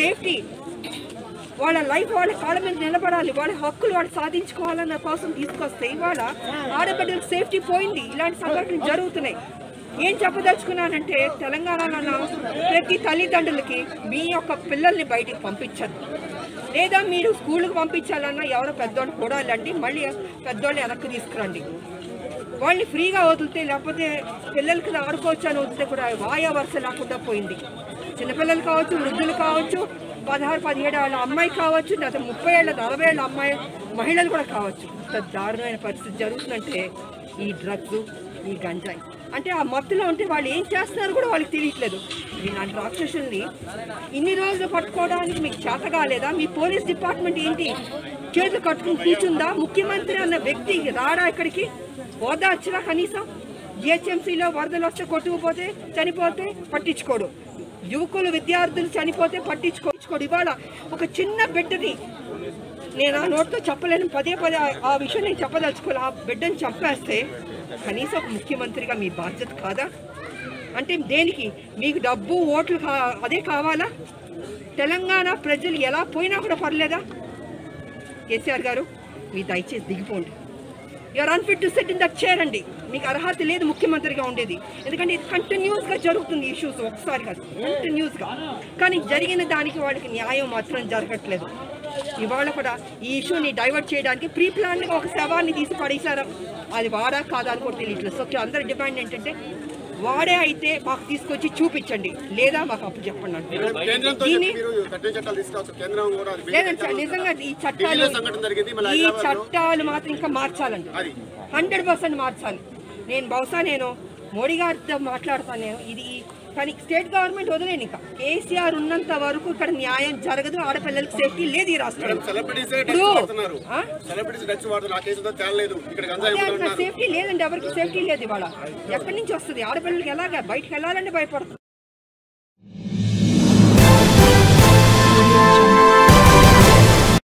Safety వాళ్ళ life వాళ్ళ కాళ్ళ మీద నిలబడాలి వాళ్ళ హక్కులు వాళ్ళు సాధించుకోవాలన్న కోసం తీసుకొస్తే ఇవాళ ఆడబిడ్డలకు సేఫ్టీ పోయింది ఇలాంటి సంఘటనలు జరుగుతున్నాయి ఏం చెప్పదలుచుకున్నానంటే తెలంగాణలో ప్రతి తల్లిదండ్రులకి మీ యొక్క పిల్లల్ని బయటికి పంపించద్దు లేదా మీరు స్కూల్కి పంపించాలన్నా ఎవరో పెద్దోళ్ళు కూడాలండి మళ్ళీ పెద్దోళ్ళు వెనక్కి తీసుకురండి వాళ్ళని ఫ్రీగా వదిలితే లేకపోతే పిల్లలకి ఆడుకోవచ్చు అని వదిలితే కూడా వాయా వరుస లేకుండా పోయింది చిన్నపిల్లలు కావచ్చు వృద్ధులు కావచ్చు పదహారు పదిహేడు ఏళ్ళ అమ్మాయి కావచ్చు లేదా ముప్పై ఏళ్ళ నలభై ఏళ్ళ అమ్మాయి మహిళలు కూడా కావచ్చు ఇంత దారుణమైన పరిస్థితి జరుగుతుందంటే ఈ డ్రగ్స్ ఈ గంజాయి అంటే ఆ మత్తులో ఉంటే వాళ్ళు ఏం చేస్తున్నారో కూడా వాళ్ళకి తెలియట్లేదు ఇలాంటి రాక్షసుల్ని ఇన్ని రోజులు పట్టుకోవడానికి మీకు చేత కాలేదా మీ పోలీస్ డిపార్ట్మెంట్ ఏంటి చేతులు కట్టుకుని కూర్చుందా ముఖ్యమంత్రి అన్న వ్యక్తి రాడా ఇక్కడికి ఓదార్చరా కనీసం జిహెచ్ఎంసీలో వరదలు వస్తే కొట్టుకుపోతే చనిపోతే పట్టించుకోడు యువకులు విద్యార్థులు చనిపోతే పట్టించుకోడు ఇవాళ ఒక చిన్న బిడ్డని నేను ఆ నోట్తో చెప్పలేను పదే పదే ఆ- ఆ విషయం నేను చెప్పదలుచుకోవాలి ఆ బిడ్డని చంపేస్తే కనీసం ఒక ముఖ్యమంత్రిగా మీ బాధ్యత కాదా అంటే దేనికి మీకు డబ్బు ఓట్లు కా అదే కావాలా తెలంగాణ ప్రజలు ఎలా పోయినా కూడా పర్లేదా కేసీఆర్ గారు మీ దయచేసి దిగిపోండి you're unfit to set in that chair అండి మీకు అర్హత లేదు ముఖ్యమంత్రిగా ఉండేది ఎందుకంటే ఇది కంటిన్యూస్గా జరుగుతుంది ఇష్యూస్ ఒకసారి కాదు కంటిన్యూస్గా కానీ జరిగిన దానికి వాళ్ళకి న్యాయం మాత్రం జరగట్లేదు ఇవాళ కూడా ఈ ఇష్యూని డైవర్ట్ చేయడానికి ప్రీ ప్లాన్గా ఒక శవాన్ని తీసి పడేశారు అది వాడా కాదా అని కూడా తెలియట్లేదు సో అందరి డిమాండ్ ఏంటంటే వాడే అయితే మాకు తీసుకొచ్చి చూపించండి లేదా మాకు అప్పు చెప్పండి అంటున్నారు. కేంద్రంతో దీన్ని చెప్పి మీరు కఠిన చట్టాలు తీసుకురావచ్చు కేంద్రం కూడా అది లేదండి సార్, నిజంగా ఈ చట్టాలు ఢిల్లీలో సంఘటన జరిగింది మళ్ళీ ఈ హైదరాబాద్లో. చట్టాలు మాత్రం ఇంకా మార్చాలండి అది. హండ్రెడ్ పర్సెంట్ మార్చాలి నేను బహుశా నేను మోడీ గారితో మాట్లాడతాను నేను ఇది కానీ స్టేట్ గవర్నమెంట్ వదిలేను ఇంకా కేసీఆర్ ఉన్నంత వరకు ఇక్కడ న్యాయం జరగదు ఆడపిల్లలకి సేఫ్టీ లేదు ఈ రాష్ట్రంలో సెలబ్రిటీసే ఇప్పుడు డ్రగ్స్ వాడుతున్నారు ఆ? సెలబ్రిటీస్ డ్రగ్స్ వాడుతున్నారు ఆ కేసుతో తేలలేదు ఇక్కడ గంజాయి అదే అమ్ముతూ అంటున్నా, ఉన్నారు సేఫ్టీ లేదండి ఎవరికి సేఫ్టీ లేదు ఇవాళ ఎక్కడి నుంచి వస్తుంది ఆడపిల్లలకి ఎలాగా బయటకు వెళ్ళాలంటే భయపడుతుంది